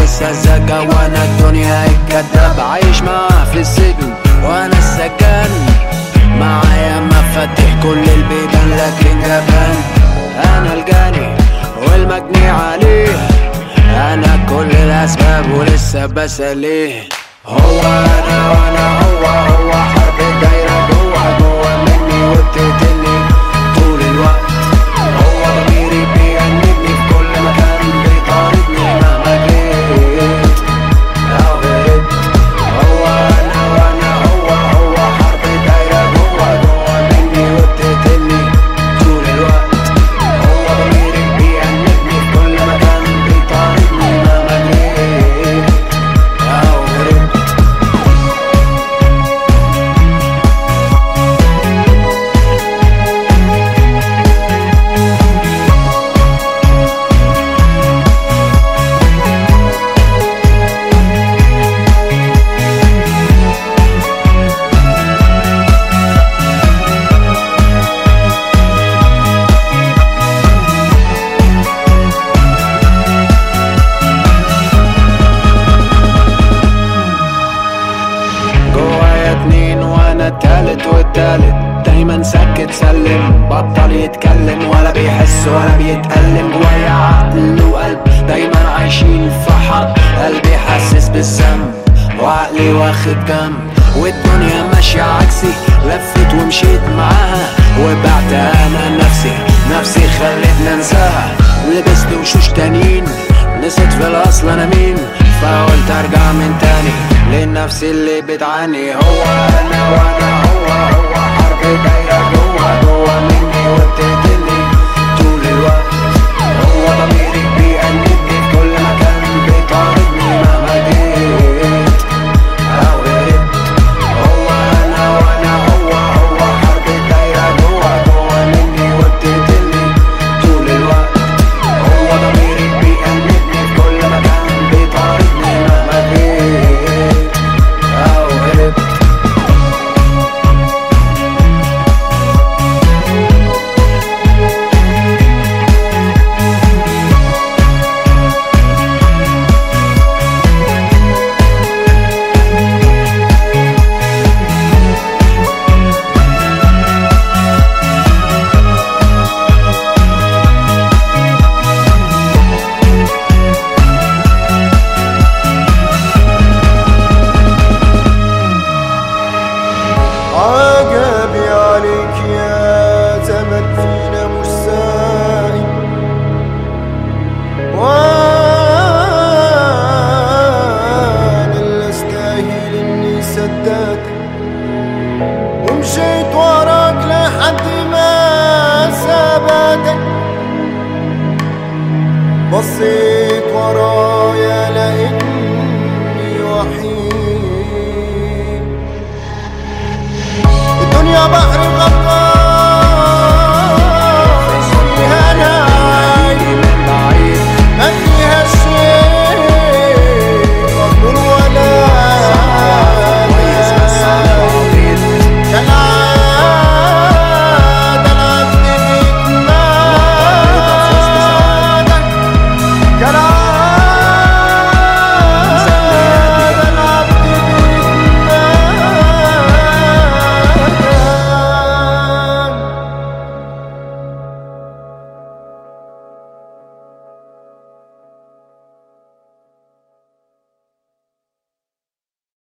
والسذاجة وانا الدنيا الكداب عايش معاه في السجن وانا السجان معايا مفاتيح كل البيبان لكن جبان انا الجاني والمجني عليه انا كل الاسباب ولسه بساليه هو انا وانا هو هو حرب دايره جوه جوه مني وبتقتلني طول الوقت هو ضميري بيأنبني في كل مكان بيطاردني مهما جيت أو هربت هو أنا وأنا هو هو حرب دايرة جوه جوه مني وبتقتلني طول الوقت هو ضميري بيأنبني في كل مكان بيطاردني مهما جيت أو هربت جوايا اتنين وانا التالت والتالت دايما ساكت سلم بطل يتكلم ولا بيحس ولا بيتألم جوايا عقل وقلب دايما عايشين في حرب قلبي حاسس بالذنب وعقلي واخد جنب والدنيا ماشية عكسي لفت ومشيت معاها وبعت انا نفسي نفسي خلتني انساها لبست وشوش تانيين نسيت في الاصل انا مين فقلت ارجع من تاني لنفسي اللي بتعاني هو انا وانا هو هو